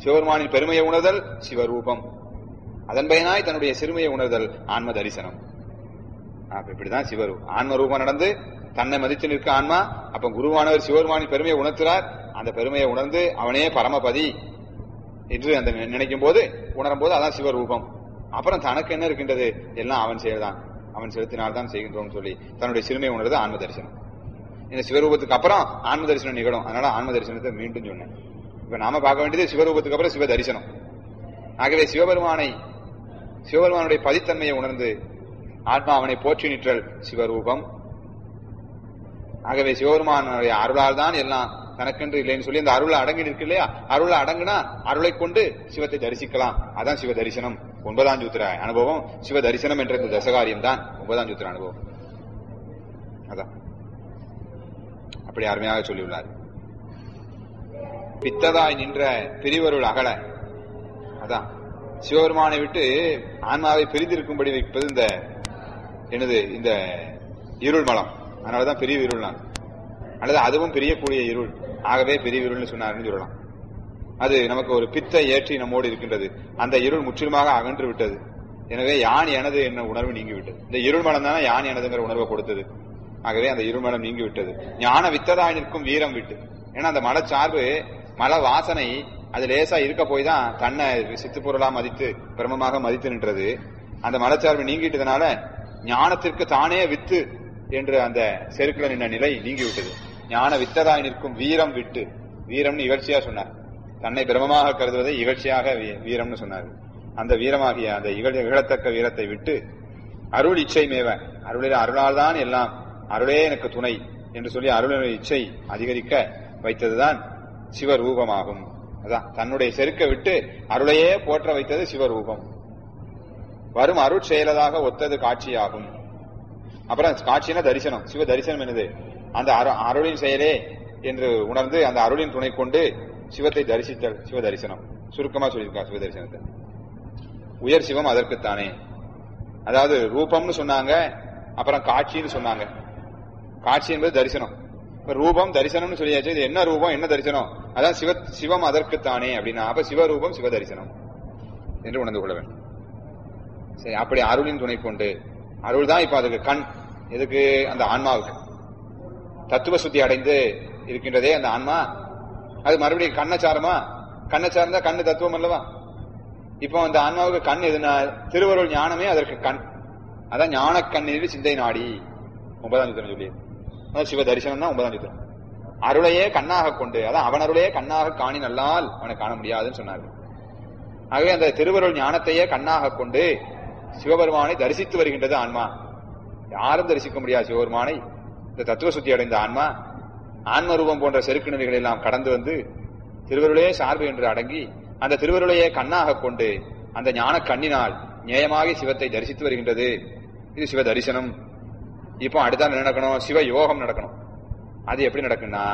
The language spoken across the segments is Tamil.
சிவபெருமானின் பெருமையை உணர்தல் சிவரூபம் அதன் பயனாய் தன்னுடைய சிறுமையை உணர்தல் ஆன்ம தரிசனம் அப்ப இப்படிதான் சிவரு ஆன்ம ரூபம் நடந்து தன்னை மதித்து நிற்க ஆன்மா அப்ப குருவானவர் சிவபெருமானின் பெருமையை உணர்த்துறார் அந்த பெருமையை உணர்ந்து அவனே பரமபதி என்று அந்த நி- நினைக்கும் போது உணரும் போது அதான் சிவரூபம் அப்புறம் தனக்கு என்ன இருக்கின்றது எல்லாம் அவன் செயல்தான் அவன் செலுத்தினால்தான் செய்கின்றோம் சொல்லி தன்னுடைய சிறுமையை உணர்றது ஆன்ம தரிசனம் இந்த சிவரூபத்துக்கு அப்புறம் ஆன்ம தரிசனம் நிகழும் அதனால ஆன்ம தரிசனத்தை மீண்டும் சொன்னேன் இப்ப நாம பார்க்க வேண்டியது சிவரூபத்துக்கு அப்புறம் சிவ தரிசனம் ஆகவே சிவபெருமானை சிவபெருமானுடைய பதித்தன்மையை உணர்ந்து ஆத்மா அவனை போற்றி நிற்றல் சிவரூபம் ஆகவே சிவபெருமானுடைய அருளால் தான் எல்லாம் தனக்கென்று இல்லைன்னு சொல்லி அந்த அருளை அடங்கி நிற்கு இல்லையா அருளை அடங்குனா அருளை கொண்டு சிவத்தை தரிசிக்கலாம் அதான் சிவ தரிசனம் ஒன்பதாம் சூத்திர அனுபவம் சிவ தரிசனம் என்ற இந்த தசகாரியம் தான் ஒன்பதாம் சூத்திர அனுபவம் அதான் அப்படி அருமையாக சொல்லியுள்ளார் பித்ததாய் நின்ற பிரிவருள் அகல அதான் சிவபெருமானை விட்டு ஆன்மாவை பிரிந்திருக்கும்படி வைப்பது இந்த என்னது இந்த இருள் மலம் அதனாலதான் பெரிய இருள் நான் அல்லது அதுவும் பிரியக்கூடிய இருள் ஆகவே பெரிய இருள்னு சொன்னார்னு சொல்லலாம் அது நமக்கு ஒரு பித்தை ஏற்றி நம்மோடு இருக்கின்றது அந்த இருள் முற்றிலுமாக அகன்று விட்டது எனவே யான் எனது என்ன உணர்வு நீங்கி விட்டது இந்த இருள் மலம் தானே யான் எனதுங்கிற உணர்வை கொடுத்தது ஆகவே அந்த இருள் மலம் நீங்கி விட்டது ஞான வித்ததாய் நிற்கும் வீரம் விட்டு ஏன்னா அந்த மலச்சார்பு மல வாசனை அது லேசா இருக்க போய் தான் தன்னை சித்து பொருளா மதித்து பிரமமாக மதித்து நின்றது அந்த மலச்சார்பு நீங்கிட்டதுனால ஞானத்திற்கு தானே வித்து என்று அந்த செருக்குல நின்ற நிலை நீங்கிவிட்டது ஞான வித்ததாய் நிற்கும் வீரம் விட்டு வீரம்னு இகழ்ச்சியா சொன்னார் தன்னை பிரமமாக கருதுவதை இகழ்ச்சியாக வீ- வீரம்னு சொன்னார் அந்த வீரமாகிய அந்த இகழ் இகழத்தக்க வீரத்தை விட்டு அருள் இச்சை மேவ அருளில் அருளால் தான் எல்லாம் அருளே எனக்கு துணை என்று சொல்லி அருளின் இச்சை அதிகரிக்க வைத்ததுதான் சிவரூபமாகும் அதான் தன்னுடைய செருக்க விட்டு அருளையே போற்ற வைத்தது சிவரூபம் வரும் அருட் செயலதாக ஒத்தது காட்சியாகும் அப்புறம் காட்சினா தரிசனம் சிவ தரிசனம் என்னது அந்த அரு- அருளின் செயலே என்று உணர்ந்து அந்த அருளின் துணை கொண்டு சிவத்தை தரிசித்தல் சிவ தரிசனம் சுருக்கமா சொல்லியிருக்கா சிவ தரிசனத்தை உயர் சிவம் அதற்குத்தானே அதாவது ரூபம்னு சொன்னாங்க அப்புறம் காட்சின்னு சொன்னாங்க காட்சி என்பது தரிசனம் இப்ப ரூபம் தரிசனம்னு சொல்லியாச்சு இது என்ன ரூபம் என்ன தரிசனம் அதான் சிவ சிவம் அதற்குத்தானே அப்படின்னா அப்ப சிவரூபம் சிவ தரிசனம் என்று உணர்ந்து கொள்ள வேண்டும் சரி அப்படி அருளின் துணை கொண்டு அருள் தான் இப்ப அதுக்கு கண் எதுக்கு அந்த ஆன்மாவுக்கு தத்துவ சுத்தி அடைந்து இருக்கின்றதே அந்த ஆன்மா அது மறுபடியும் கண்ணை சாருமா கண்ணை சார்ந்தா கண்ணு தத்துவம் அல்லவா இப்போ அந்த ஆன்மாவுக்கு கண் எதுனா திருவருள் ஞானமே அதற்கு கண் அதான் ஞான கண்ணீர் சிந்தை நாடி ஒன்பதாம் சித்திரம் சொல்லி அதான் சிவ தரிசனம் தான் ஒன்பதாம் சித்திரம் அருளையே கண்ணாக கொண்டு அதான் அவன் அருளையே கண்ணாக காணி நல்லால் அவனை காண முடியாதுன்னு சொன்னார்கள் ஆகவே அந்த திருவருள் ஞானத்தையே கண்ணாக கொண்டு சிவபெருமானை தரிசித்து வருகின்றது ஆன்மா யாரும் தரிசிக்க முடியாது சிவபெருமானை இந்த தத்துவ சுத்தி அடைந்த ஆன்மா ஆன்ம ரூபம் போன்ற செருக்கு நிலைகளை எல்லாம் கடந்து வந்து திருவருளே சார்பு என்று அடங்கி அந்த திருவருளையே கண்ணாக கொண்டு அந்த ஞான கண்ணினால் நியாயமாக சிவத்தை தரிசித்து வருகின்றது இது சிவ தரிசனம் இப்போ அடுத்த என்ன நடக்கணும் சிவ யோகம் நடக்கணும் அது எப்படி நடக்கும்னா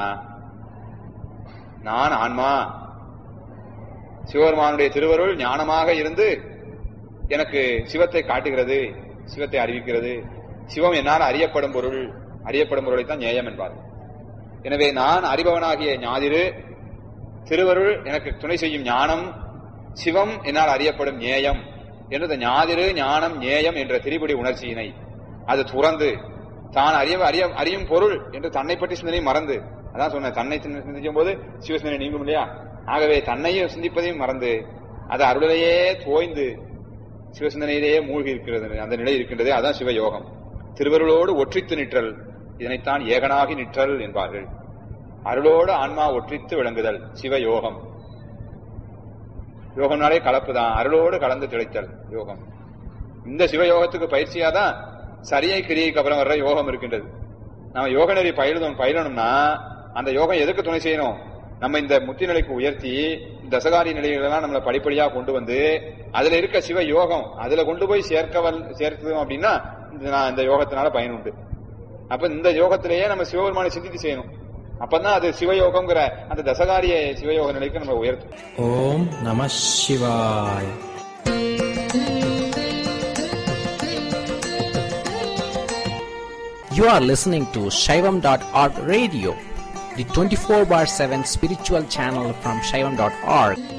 நான் ஆன்மா சிவபெருமானுடைய திருவருள் ஞானமாக இருந்து எனக்கு சிவத்தை காட்டுகிறது சிவத்தை அறிவிக்கிறது சிவம் என்னால் அறியப்படும் பொருள் அறியப்படும் பொருளை தான் ஞேயம் என்பார் எனவே நான் அறிபவனாகிய ஞாதிரு திருவருள் எனக்கு துணை செய்யும் ஞானம் சிவம் என்னால் அறியப்படும் ஞேயம் என்று இந்த ஞாதிரு ஞானம் ஞேயம் என்ற திரிபுடி உணர்ச்சியினை அது துறந்து தான் அறிய அறிய அறியும் பொருள் என்று தன்னை பற்றி சிந்தனை மறந்து அதான் சொன்னேன் தன்னை சிந்த- சிந்திக்கும் போது சிவசிந்தனை நீங்கும் இல்லையா ஆகவே தன்னையும் சிந்திப்பதையும் மறந்து அது அருளிலேயே தோய்ந்து சிவசிந்தனையிலேயே மூழ்கி இருக்கிறது அந்த நிலை இருக்கின்றதே அதான் சிவயோகம் திருவருளோடு ஒற்றித்து நிற்றல் இதனைத்தான் ஏகனாகி நிற்றல் என்பார்கள் அருளோடு ஆன்மா ஒற்றித்து விளங்குதல் சிவயோகம் யோகம்னாலே கலப்பு தான் அருளோடு கலந்து திளைத்தல் யோகம் இந்த சிவயோகத்துக்கு பயிற்சியா தான் சரியை கிரியைக்கு அப்புறம் வர்ற யோகம் இருக்கின்றது நம்ம யோக நெறி பயிலும் பயிலணும்னா அந்த யோகம் எதுக்கு துணை செய்யணும் நம்ம இந்த முத்தி நிலைக்கு உயர்த்தி தசகாரி நிலைகளெல்லாம் நம்மளை படிப்படியா கொண்டு வந்து அதுல இருக்க சிவ யோகம் அதுல கொண்டு போய் சேர்க்க வல் சேர்த்தோம் அப்படின்னா இந்த நான் இந்த யோகத்தினால பயன் உண்டு அப்ப இந்த யோகத்திலேயே நம்ம சிவபெருமானை சிந்தித்து செய்யணும் அப்பதான் அது சிவயோகம்ங்கிற அந்த தசகாரிய சிவயோக நிலைக்கு நம்ம உயர்த்தும் ஓம் நம சிவாய் You are listening to Shaivam.org radio, the 24 bar 7 spiritual channel from Shaivam.org.